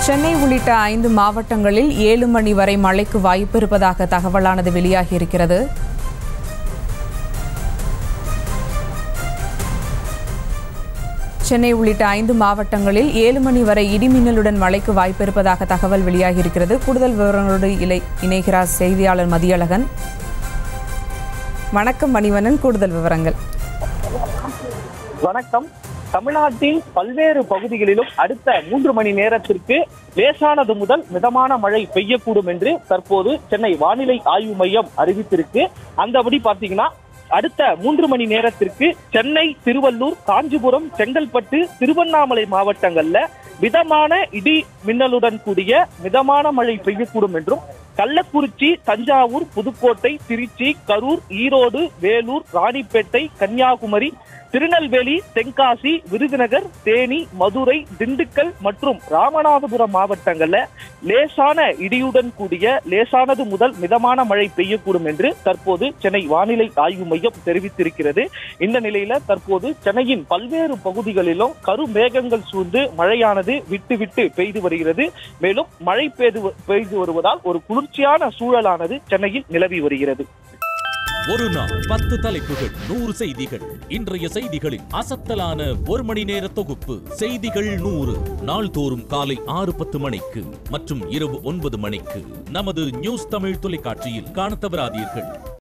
சென்னை உள்ளிட்ட ஐந்து மாவட்டங்களில் ஏழு மணி வரை மழைக்கு வாய்ப்பு இருப்பதாக தகவலானது வெளியாகியிருக்கிறது சென்னை உள்ளிட்ட ஐந்து மாவட்டங்களில் ஏழு மணி வரை இடிமின்னலுடன் மழைக்கு வாய்ப்பு இருப்பதாக தகவல் வெளியாகியிருக்கிறது கூடுதல் விவரங்களோடு இலை இணைகிறார் செய்தியாளர் மதியழகன் வணக்கம் மணிவண்ணன் கூடுதல் விவரங்கள் வணக்கம் தமிழ்நாட்டின் பல்வேறு பகுதிகளிலும் அடுத்த மூன்று மணி நேரத்திற்கு லேசானது முதல் மிதமான மழை பெய்யக்கூடும் என்று தற்போது சென்னை வானிலை ஆய்வு மையம் அறிவித்திருக்கு அந்தபடி பாத்தீங்கன்னா அடுத்த மூன்று மணி நேரத்திற்கு சென்னை திருவள்ளூர் காஞ்சிபுரம் செங்கல்பட்டு திருவண்ணாமலை மாவட்டங்கள்ல மிதமான இடி மின்னலுடன் கூடிய மிதமான மழை பெய்யக்கூடும் என்றும் கள்ளக்குறிச்சி தஞ்சாவூர் புதுக்கோட்டை திருச்சி கரூர் ஈரோடு வேலூர் ராணிப்பேட்டை கன்னியாகுமரி திருநெல்வேலி தென்காசி விருதுநகர் தேனி மதுரை திண்டுக்கல் மற்றும் ராமநாதபுரம் மாவட்டங்கள்ல லேசான இடியுடன் கூடிய லேசானது முதல் மிதமான மழை பெய்யக்கூடும் என்று தற்போது சென்னை வானிலை ஆய்வு மையம் தெரிவித்திருக்கிறது இந்த நிலையில தற்போது சென்னையின் பல்வேறு பகுதிகளிலும் கருமேகங்கள் சூழ்ந்து மழையானது விட்டு விட்டு பெய்து வருகிறது மேலும் மழை பெய்து பெய்து வருவதால் ஒரு குளிர்ச்சியான சூழலானது சென்னையில் நிலவி வருகிறது ஒரு நாள் பத்து தலைப்புகள் நூறு செய்திகள் இன்றைய செய்திகளின் அசத்தலான ஒரு மணி நேர தொகுப்பு செய்திகள் நூறு நாள்தோறும் காலை ஆறு பத்து மணிக்கு மற்றும் இரவு ஒன்பது மணிக்கு நமது நியூஸ் தமிழ் தொலைக்காட்சியில் காணத் தவறாதீர்கள்